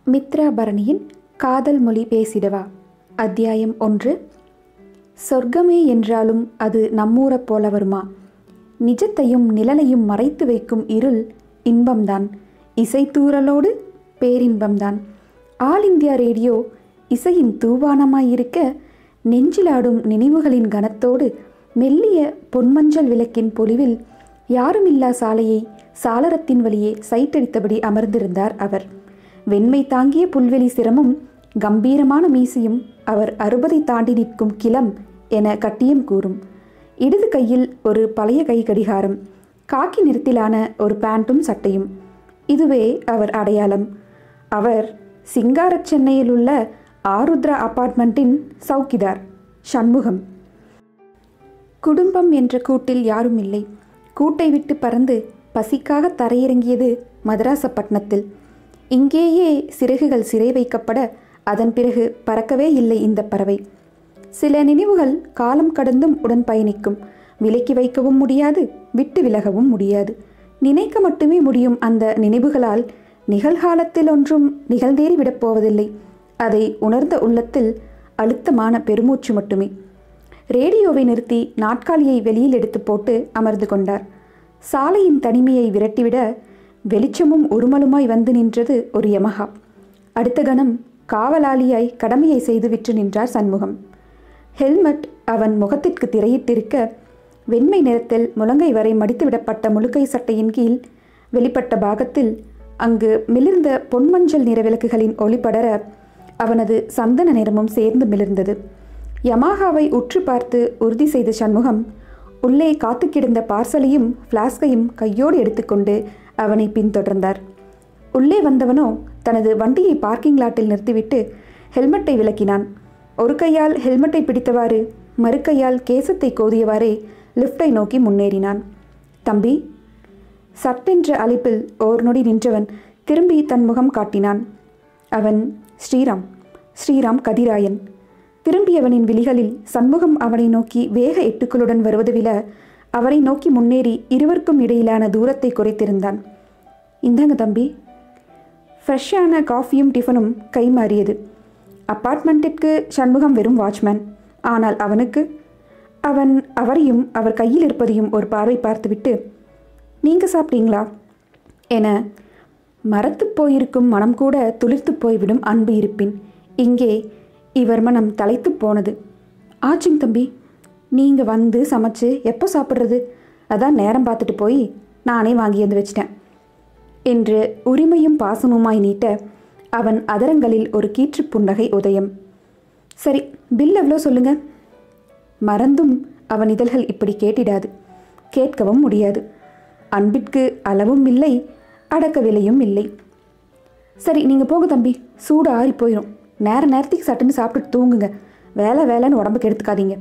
மித்ராபரணியின் காதல் மொழி பேசிடவா அத்தியாயம் ஒன்று சொர்க்கமே என்றாலும் அது நம்மூரைப் போல வருமா நிஜத்தையும் நிழலையும் மறைத்து வைக்கும் இருள் இன்பம்தான் இசைத்தூறலோடு பேரின்பம்தான் ஆல் இந்தியா ரேடியோ இசையின் தூவானமாயிருக்க நெஞ்சிலாடும் நினைவுகளின் கனத்தோடு மெல்லிய பொன்மஞ்சள் விளக்கின் பொலிவில் யாருமில்லா சாலையை சாளரத்தின் வழியே சைட்டடித்தபடி அமர்ந்திருந்தார் அவர் வெண்மை தாங்கிய புல்வெளி சிரமும் கம்பீரமான மீசையும் அவர் அறுபதை தாண்டி நிற்கும் கிளம் என கட்டியம் கூறும் இடது கையில் ஒரு பழைய கை கடிகாரம் காக்கி நிறத்திலான ஒரு பேண்ட்டும் சட்டையும் இதுவே அவர் அடையாளம் அவர் சிங்கார சென்னையில் உள்ள ஆருத்ரா அபார்ட்மெண்ட்டின் சௌக்கிதார் சண்முகம் குடும்பம் என்ற கூட்டில் யாரும் இல்லை கூட்டை விட்டு பறந்து பசிக்காக தரையிறங்கியது மதராசப்பட்டினத்தில் இங்கேயே சிறகுகள் சிறை வைக்கப்பட அதன் பிறகு பறக்கவே இல்லை இந்த பறவை சில நினைவுகள் காலம் கடந்தும் உடன் பயணிக்கும் விலக்கி வைக்கவும் முடியாது விட்டு விலகவும் முடியாது நினைக்க மட்டுமே முடியும் அந்த நினைவுகளால் நிகழ்காலத்தில் ஒன்றும் நிகழ்ந்தேறி விடப் போவதில்லை அதை உணர்ந்த உள்ளத்தில் அழுத்தமான பெருமூச்சு மட்டுமே ரேடியோவை நிறுத்தி நாட்காலியை வெளியில் எடுத்து போட்டு அமர்ந்து கொண்டார் சாலையின் தனிமையை விரட்டிவிட வெளிச்சமும் உருமலுமாய் வந்து நின்றது ஒரு யமகா அடுத்த கணம் காவலாளியாய் கடமையை செய்து விற்று நின்றார் சண்முகம் ஹெல்மெட் அவன் முகத்திற்கு திரையிட்டிருக்க வெண்மை நிறத்தில் முழங்கை வரை மடித்துவிடப்பட்ட முழுக்கை சட்டையின் கீழ் வெளிப்பட்ட பாகத்தில் அங்கு மிளிர்ந்த பொன்மஞ்சள் நிற விளக்குகளின் ஒளிபடர அவனது சந்தன நிறமும் சேர்ந்து மிளிர்ந்தது யமாகாவை உற்று பார்த்து உறுதி செய்த சண்முகம் உள்ளே காத்து கிடந்த பார்சலையும் ஃப்ளாஸ்கையும் கையோடு எடுத்துக்கொண்டு அவனை பின்தொடர்ந்தார் உள்ளே வந்தவனோ தனது வண்டியை பார்க்கிங் லாட்டில் நிறுத்திவிட்டு ஹெல்மெட்டை விலக்கினான் ஒரு கையால் ஹெல்மெட்டை பிடித்தவாறு மறு கையால் கேசத்தை கோதியவாறே லிஃப்டை நோக்கி முன்னேறினான் தம்பி சட்டென்ற அழைப்பில் ஓர் நொடி நின்றவன் திரும்பி தன் முகம் காட்டினான் அவன் ஸ்ரீராம் ஸ்ரீராம் கதிராயன் திரும்பியவனின் விழிகளில் சண்முகம் அவனை நோக்கி வேக எட்டுக்களுடன் வருவது வில அவரை நோக்கி முன்னேறி இருவருக்கும் இடையிலான தூரத்தை குறைத்திருந்தான் இந்தாங்க தம்பி ஃப்ரெஷ்ஷான காஃபியும் டிஃபனும் கை மாறியது அப்பார்ட்மெண்ட்டிற்கு சண்முகம் வெறும் வாட்ச்மேன் ஆனால் அவனுக்கு அவன் அவரையும் அவர் கையில் இருப்பதையும் ஒரு பார்வை பார்த்துவிட்டு நீங்கள் சாப்பிட்டீங்களா என மரத்து போயிருக்கும் மனம் கூட துளிர்த்து போய்விடும் அன்பு இருப்பின் இங்கே இவர் மனம் தலைத்து போனது ஆச்சுங்க தம்பி நீங்கள் வந்து சமைச்சு எப்போ சாப்பிட்றது அதான் நேரம் பார்த்துட்டு போய் நானே வாங்கி வந்து வச்சிட்டேன் என்று உரிமையும் பாசமுமாய் நீட்ட அவன் அதரங்களில் ஒரு கீற்று புன்னகை உதயம் சரி பில் எவ்வளோ சொல்லுங்க மறந்தும் அவன் இதழ்கள் இப்படி கேட்டிடாது கேட்கவும் முடியாது அன்பிற்கு அளவும் இல்லை அடக்க விலையும் இல்லை சரி நீங்கள் போங்க தம்பி சூடு ஆறி போயிடும் நேர நேரத்துக்கு சட்டுன்னு சாப்பிட்டு தூங்குங்க வேலை வேலைன்னு உடம்புக்கு எடுத்துக்காதீங்க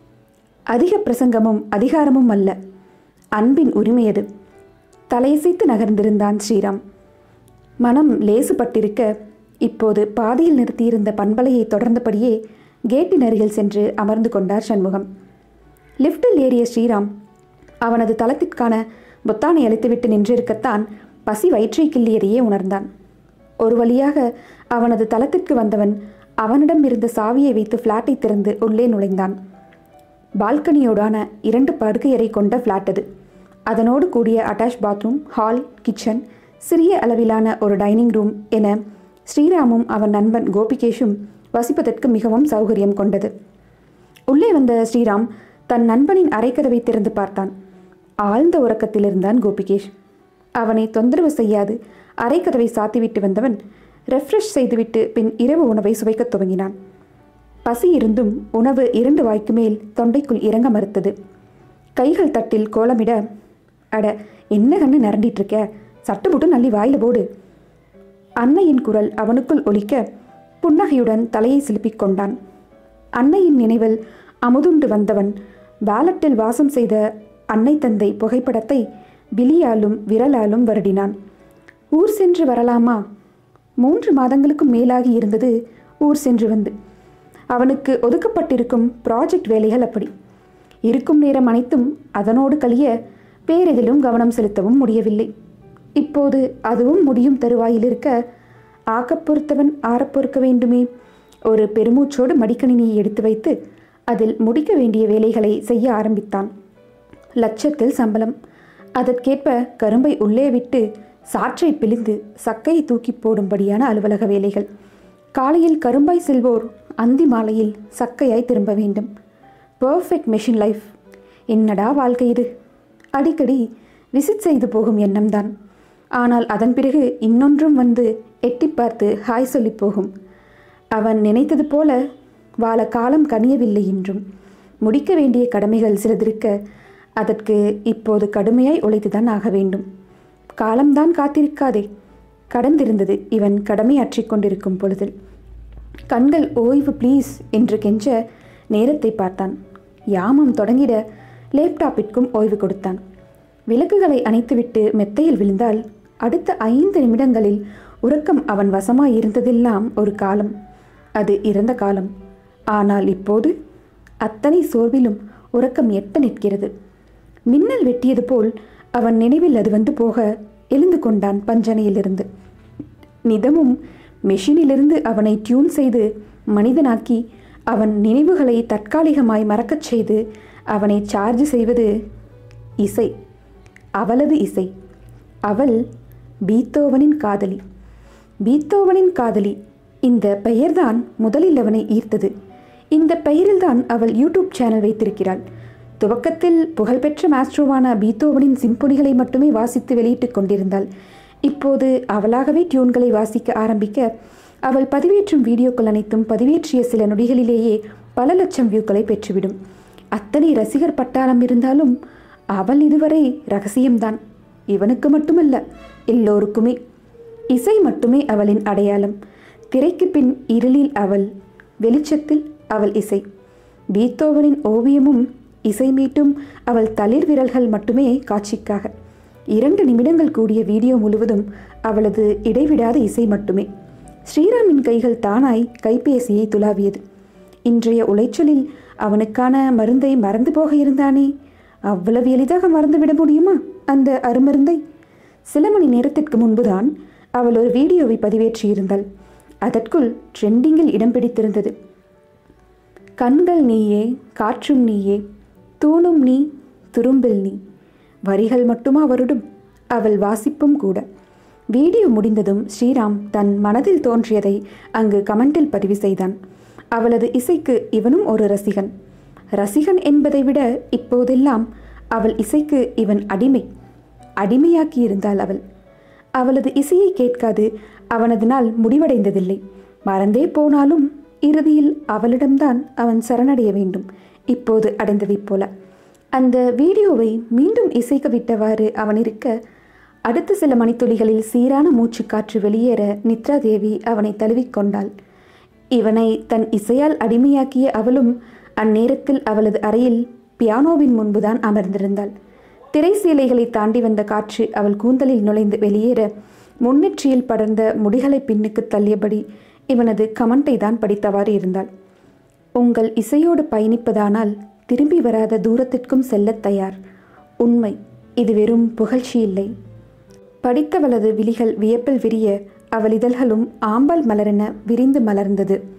அதிக பிரசங்கமும் அதிகாரமும் அல்ல அன்பின் உரிமையது தலையசைத்து நகர்ந்திருந்தான் ஸ்ரீராம் மனம் லேசுபட்டிருக்க இப்போது பாதியில் நிறுத்தியிருந்த பண்பலையை தொடர்ந்தபடியே கேட்டின் அருகில் சென்று அமர்ந்து கொண்டார் சண்முகம் லிஃப்டில் ஏறிய ஸ்ரீராம் அவனது தளத்திற்கான பொத்தானை அழைத்துவிட்டு நின்றிருக்கத்தான் பசி வயிற்றை கிள்ளியதையே உணர்ந்தான் ஒரு வழியாக அவனது தளத்திற்கு வந்தவன் அவனிடம் இருந்த சாவியை வைத்து ஃப்ளாட்டை திறந்து உள்ளே நுழைந்தான் பால்கனியோடான இரண்டு படுக்கையறை கொண்ட ஃப்ளாட் அது அதனோடு கூடிய அட்டாச் பாத்ரூம் ஹால் கிச்சன் சிறிய அளவிலான ஒரு டைனிங் ரூம் என ஸ்ரீராமும் அவன் நண்பன் கோபிகேஷும் வசிப்பதற்கு மிகவும் சௌகரியம் கொண்டது உள்ளே வந்த ஸ்ரீராம் தன் நண்பனின் அரைக்கதவை திறந்து பார்த்தான் ஆழ்ந்த உறக்கத்தில் இருந்தான் கோபிகேஷ் அவனை தொந்தரவு செய்யாது அரைக்கதவை சாத்திவிட்டு வந்தவன் ரெஃப்ரெஷ் செய்துவிட்டு பின் இரவு உணவை சுவைக்கத் துவங்கினான் பசி இருந்தும் உணவு இரண்டு வாய்க்கு மேல் தொண்டைக்குள் இறங்க மறுத்தது கைகள் தட்டில் கோலமிட அட என்ன கண்ணு நிரண்டிட்டு இருக்க சட்டு புட்டு நல்லி வாயில போடு அன்னையின் குரல் அவனுக்குள் ஒலிக்க புன்னகையுடன் தலையை சிலுப்பிக் கொண்டான் அன்னையின் நினைவில் அமுதுண்டு வந்தவன் வாலட்டில் வாசம் செய்த அன்னை தந்தை புகைப்படத்தை விழியாலும் விரலாலும் வருடினான் ஊர் சென்று வரலாமா மூன்று மாதங்களுக்கும் மேலாகி இருந்தது ஊர் சென்று வந்து அவனுக்கு ஒதுக்கப்பட்டிருக்கும் ப்ராஜெக்ட் வேலைகள் அப்படி இருக்கும் நேரம் அனைத்தும் அதனோடு கழிய வேறெதிலும் கவனம் செலுத்தவும் முடியவில்லை இப்போது அதுவும் முடியும் தருவாயில் இருக்க ஆக்கப் பொறுத்தவன் ஆறப் பொறுக்க வேண்டுமே ஒரு பெருமூச்சோடு மடிக்கணினியை எடுத்து வைத்து அதில் முடிக்க வேண்டிய வேலைகளை செய்ய ஆரம்பித்தான் லட்சத்தில் சம்பளம் அதற்கேற்ப கரும்பை உள்ளே விட்டு சாற்றை பிழிந்து சக்கையை தூக்கி போடும்படியான அலுவலக வேலைகள் காலையில் கரும்பாய் செல்வோர் அந்தி மாலையில் சக்கையாய் திரும்ப வேண்டும் பர்ஃபெக்ட் மெஷின் லைஃப் என்னடா வாழ்க்கை இது அடிக்கடி விசிட் செய்து போகும் எண்ணம்தான் ஆனால் அதன் பிறகு இன்னொன்றும் வந்து எட்டி பார்த்து ஹாய் சொல்லி போகும் அவன் நினைத்தது போல வாழ காலம் கனியவில்லை என்றும் முடிக்க வேண்டிய கடமைகள் சிலதிருக்க அதற்கு இப்போது கடுமையாய் உழைத்துதான் ஆக வேண்டும் காலம்தான் காத்திருக்காதே கடந்திருந்தது இவன் கடமையாற்றிக் கொண்டிருக்கும் பொழுதில் கண்கள் ஓய்வு ப்ளீஸ் என்று கெஞ்ச நேரத்தை பார்த்தான் யாமம் தொடங்கிட லேப்டாப்பிற்கும் ஓய்வு கொடுத்தான் விளக்குகளை அணைத்துவிட்டு மெத்தையில் விழுந்தால் அடுத்த ஐந்து நிமிடங்களில் உறக்கம் அவன் வசமாய் இருந்ததெல்லாம் ஒரு காலம் அது இறந்த காலம் ஆனால் இப்போது அத்தனை சோர்விலும் உறக்கம் எட்ட நிற்கிறது மின்னல் வெட்டியது போல் அவன் நினைவில் அது வந்து போக எழுந்து கொண்டான் பஞ்சனையிலிருந்து நிதமும் மெஷினிலிருந்து அவனை டியூன் செய்து மனிதனாக்கி அவன் நினைவுகளை தற்காலிகமாய் மறக்கச் செய்து அவனை சார்ஜ் செய்வது இசை அவளது இசை அவள் பீத்தோவனின் காதலி பீத்தோவனின் காதலி இந்த பெயர்தான் முதலில் அவனை ஈர்த்தது இந்த பெயரில்தான் அவள் யூடியூப் சேனல் வைத்திருக்கிறாள் துவக்கத்தில் புகழ்பெற்ற மாஸ்ட்ரோவான பீத்தோவனின் சிம்பொனிகளை மட்டுமே வாசித்து வெளியிட்டுக் கொண்டிருந்தாள் இப்போது அவளாகவே டியூன்களை வாசிக்க ஆரம்பிக்க அவள் பதிவேற்றும் வீடியோக்கள் அனைத்தும் பதிவேற்றிய சில நொடிகளிலேயே பல லட்சம் வியூக்களை பெற்றுவிடும் அத்தனை ரசிகர் பட்டாளம் இருந்தாலும் அவள் இதுவரை ரகசியம்தான் இவனுக்கு மட்டுமல்ல எல்லோருக்குமே இசை மட்டுமே அவளின் அடையாளம் திரைக்கு பின் இருளில் அவள் வெளிச்சத்தில் அவள் இசை பீத்தோவனின் ஓவியமும் இசை மீட்டும் அவள் தளிர் விரல்கள் மட்டுமே காட்சிக்காக இரண்டு நிமிடங்கள் கூடிய வீடியோ முழுவதும் அவளது இடைவிடாத இசை மட்டுமே ஸ்ரீராமின் கைகள் தானாய் கைபேசியை துளாவியது இன்றைய உளைச்சலில் அவனுக்கான மருந்தை மறந்து போக இருந்தானே அவ்வளவு எளிதாக மறந்துவிட முடியுமா அந்த அருமருந்தை சில மணி நேரத்திற்கு முன்புதான் அவள் ஒரு வீடியோவை பதிவேற்றியிருந்தாள் அதற்குள் ட்ரெண்டிங்கில் இடம் பிடித்திருந்தது கண்கள் நீயே காற்றும் நீயே தூணும் நீ துரும்பில் நீ வரிகள் மட்டுமா வருடும் அவள் வாசிப்பும் கூட வீடியோ முடிந்ததும் ஸ்ரீராம் தன் மனதில் தோன்றியதை அங்கு கமெண்டில் பதிவு செய்தான் அவளது இசைக்கு இவனும் ஒரு ரசிகன் ரசிகன் என்பதை விட இப்போதெல்லாம் அவள் இசைக்கு இவன் அடிமை அடிமையாக்கி இருந்தாள் அவள் அவளது இசையை கேட்காது அவனது நாள் முடிவடைந்ததில்லை மறந்தே போனாலும் இறுதியில் அவளிடம்தான் அவன் சரணடைய வேண்டும் இப்போது அடைந்ததைப் போல அந்த வீடியோவை மீண்டும் இசைக்க விட்டவாறு அவன் இருக்க அடுத்த சில மணித்துளிகளில் சீரான மூச்சுக்காற்று வெளியேற நித்ரா தேவி அவனை தழுவிக்கொண்டாள் இவனை தன் இசையால் அடிமையாக்கிய அவளும் அந்நேரத்தில் அவளது அறையில் பியானோவின் முன்புதான் அமர்ந்திருந்தாள் திரை சீலைகளை தாண்டி வந்த காற்று அவள் கூந்தலில் நுழைந்து வெளியேற முன்னெற்றியில் படர்ந்த முடிகளை பின்னுக்கு தள்ளியபடி இவனது கமெண்டை தான் படித்தவாறு இருந்தாள் உங்கள் இசையோடு பயணிப்பதானால் திரும்பி வராத தூரத்திற்கும் செல்லத் தயார் உண்மை இது வெறும் புகழ்ச்சி இல்லை படித்தவளது விழிகள் வியப்பில் விரிய அவள் இதழ்களும் ஆம்பல் மலரென விரிந்து மலர்ந்தது